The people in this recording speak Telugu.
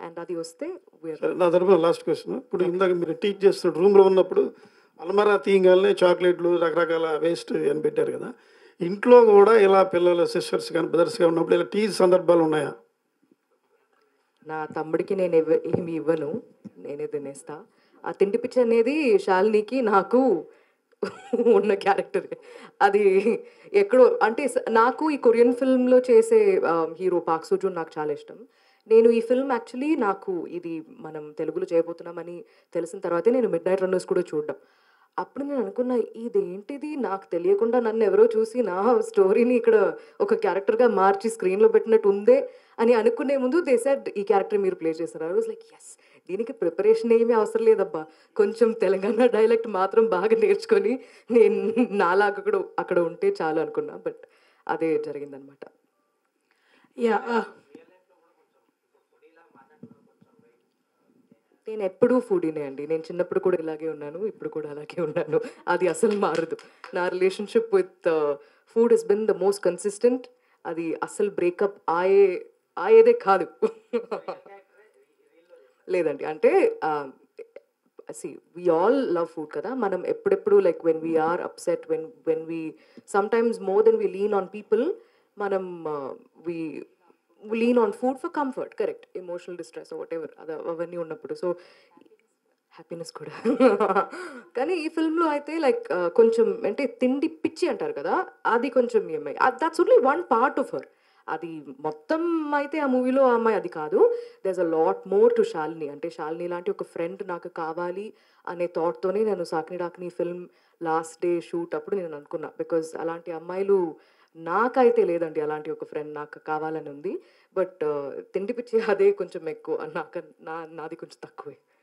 అండ్ అది వస్తే we're- సరే నా తరపున లాస్ట్ క్వశ్చన్ ఇప్పుడు ఇందాక మీరు టీచ్ చేస్తున్న రూమ్లో ఉన్నప్పుడు అల్మరా తీయగానే చాక్లెట్లు రకరకాల వేస్ట్ అని పెట్టారు కదా ఇంట్లో కూడా ఇలా పిల్లలు సిస్టర్స్ కానీ బ్రదర్స్ కానీ ఉన్నప్పుడు ఇలా టీచ్ సందర్భాలు ఉన్నాయా నా తమ్ముడికి నేను ఇవ్వ ఏమి ఇవ్వను నేనే తినేస్తా ఆ తిండి పిచ్చి అనేది శాలినికి నాకు ఉన్న క్యారెక్టర్ అది ఎక్కడో అంటే స- నాకు ఈ కొరియన్ ఫిల్మ్లో చేసే హీరో పాక్ సూజూన్ నాకు చాలా ఇష్టం నేను ఈ ఫిల్మ్ యాక్చువల్లీ నాకు ఇది మనం తెలుగులో చేయబోతున్నామని తెలిసిన తర్వాతే నేను మిడ్ నైట్ రన్నర్స్ కూడా చూడడం అప్పుడు నేను అనుకున్నా ఇదేంటిది నాకు తెలియకుండా నన్ను ఎవరో చూసి నా స్టోరీని ఇక్కడ ఒక క్యారెక్టర్గా మార్చి స్క్రీన్లో పెట్టినట్టు ఉందే అని అనుకునే ముందు దే సెడ్ ఈ క్యారెక్టర్ మీరు ప్లే చేస్తారు ఐ వాజ్ లైక్ ఎస్ దీనికి ప్రిపరేషన్ ఏమీ అవసరం లేదబ్బా కొంచెం తెలంగాణ డైలెక్ట్ మాత్రం బాగా నేర్చుకొని నేను నాలాగా కూడా అక్కడ ఉంటే చాలు అనుకున్నా బట్ అదే జరిగిందనమాట యా నేను ఎప్పుడూ ఫుడీనే అండి నేను చిన్నప్పుడు కూడా ఇలాగే ఉన్నాను ఇప్పుడు కూడా అలాగే ఉన్నాను అది అసలు మారదు నా relationship with food is been the most consistent అది అసలు బ్రేకప్ ఆయే ఆయేదే కాదు లేదండి అంటే see we all love food కదా మనం ఎప్పుడెప్పుడు like when we're upset when when we sometimes more than we lean on people మనం we lean on food for comfort correct emotional distress whatever అది అవన్నీ ఉన్నప్పుడు సో హ్యాపీనెస్ కూడా కానీ ఈ ఫిల్మ్లో అయితే లైక్ కొంచెం అంటే తిండి పిచ్చి అంటారు కదా అది కొంచెం ఏమై that's only one part of her అది మొత్తం అయితే ఆ మూవీలో ఆ అమ్మాయి అది కాదు there's a lot more to Shalini అంటే శాలిని లాంటి ఒక ఫ్రెండ్ నాకు కావాలి అనే థాట్తోనే నేను సాకిని డాక్ని ఫిల్మ్ లాస్ట్ డే షూట్ అప్పుడు నేను అనుకున్నా బికాజ్ అలాంటి అమ్మాయిలు నాకైతే లేదండి అలాంటి ఒక ఫ్రెండ్ నాకు కావాలని ఉంది బట్ తిండి పిచ్చి అదే కొంచెం ఎక్కువ నాకు నా నాది కొంచెం తక్కువే